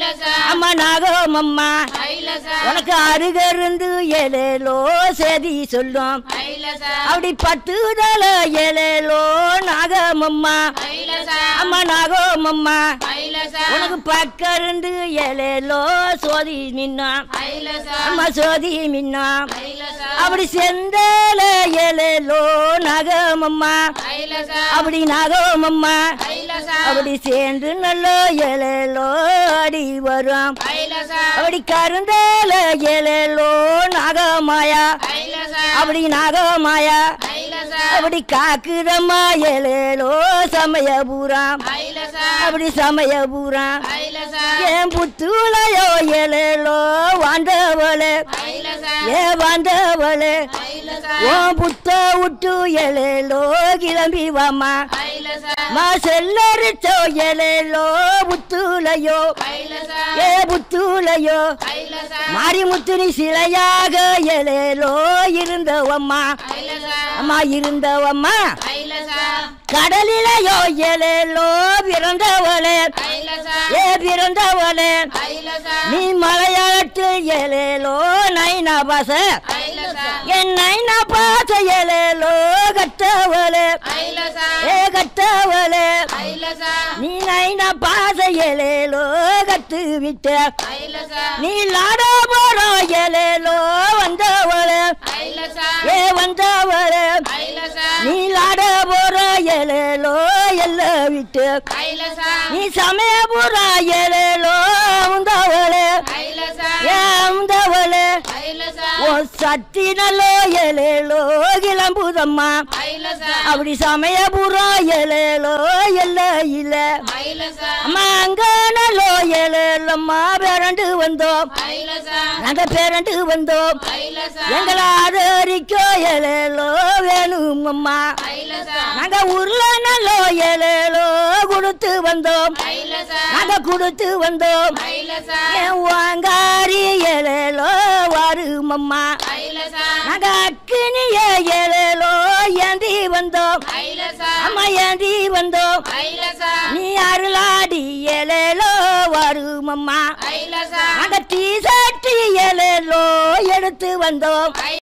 ஐலசா அம்மா நாகம் அம்மா ஐலசா உனக்கு அருகருந்து ஏலேலோ செய்தி சொல்லும் ஐலசா அப்படி பத்து தல ஏலேலோ நாகமம்மா ஐலசா அம்மா நாகமம்மா ஐலசா உனக்கு பக்கருந்து ஏலேலோ சோதி மின்னாம் ஐலசா அம்மா சோதி மின்னாம் ஐலசா அப்படி செந்தல ஏலேலோ நாகமம்மா ஐலசா அப்படி நாகமம்மா ஐலசா அப்படி சேர்ந்து நல்ல ஏலேலோ அடி வரும் ஐலசா அப்படி கருந்தால ஏலேலோ நாகமாயா ஐலசா அப்படி நாகமாயா ஐலசா அப்படி காக்குதம்மா ஏலேலோ சமயபுரம் ஐலசா அப்படி சமயபுரம் ஐலசா ஏன் புத்துளையோ ஏலேலோ வாழ்ந்தவளே ஐலசா ஏ வாழ்ந்தவளே ஐலசா ஓ புத்த விட்டு ஏலேலோ கிளம்பி வாமா ஐலசா மா செல்லரிச்சோ ஏலேலோ புத்துளையோ ஐலசா ஏ புத்துளையோ ஐலசா மாரிமுத்துனி சிலையாக ஏலேலோ இருந்தவம்மா ஐலசா அம்மா இருந்தவம்மா ஐலசா கடலிலையோ ஏலேலோ பிறந்தவளே ஐலசா ஏ பிறந்தவளே ஐலசா நீ மலையாளத்து ஏலேலோ நைனா பாச ஐலசா என் நைனா பாச ஏலேலோ கட்டவளே ஐலசா ஏ கட்டவளே ஐலசா நீ நைனா பாச ஏலேலோ கத்து விட்ட ஐலசா நீ லாட போறோ ஏலேலோ வந்தவளே ஐலசா ஏ வந்தவளே ஐலசா நீ லாட போறோ ஏலேலோ எல்ல விட்டு ஐலசா நீ சமயபுரா ஏலேலோ உந்தவளே ஐலசா ஏ உந்தவளே ஐலசா ஓ சத்தி நல்லோ ஏலேலோ கிளம்புதம்மா ஐலசா அப்படி சமயபுரா ஏலேலோ எல்ல இல்ல ஐலசா அம்மா அங்க நல்லோ ஏலேலம்மா பேரண்டு வந்தோம் ஐலசா நாங்க பேரண்டு வந்தோம் ஐலசா எங்களை ஆதரிக்கோ ஏலேலோ வேணும் அம்மா ஐலசா நாங்க ஊர்ல நல்லோ ஏலேலோ கொடுத்து வந்தோம் ஐலசா நாங்க கொடுத்து வந்தோம் ஐலசா என் வாங்காரி ஏலேலோ வருமம்மா ஐலசா நாங்க அக்கினிய ஏலேலோ ஏந்தி வந்தோம் ஐலசா அம்மா ஏந்தி வந்தோம் ஐலசா நீ அருளாடி ஏலேலோ வருமம்மா ஐலசா நாங்க டீ சட்டி ஏலேலோ எடுத்து வந்தோம்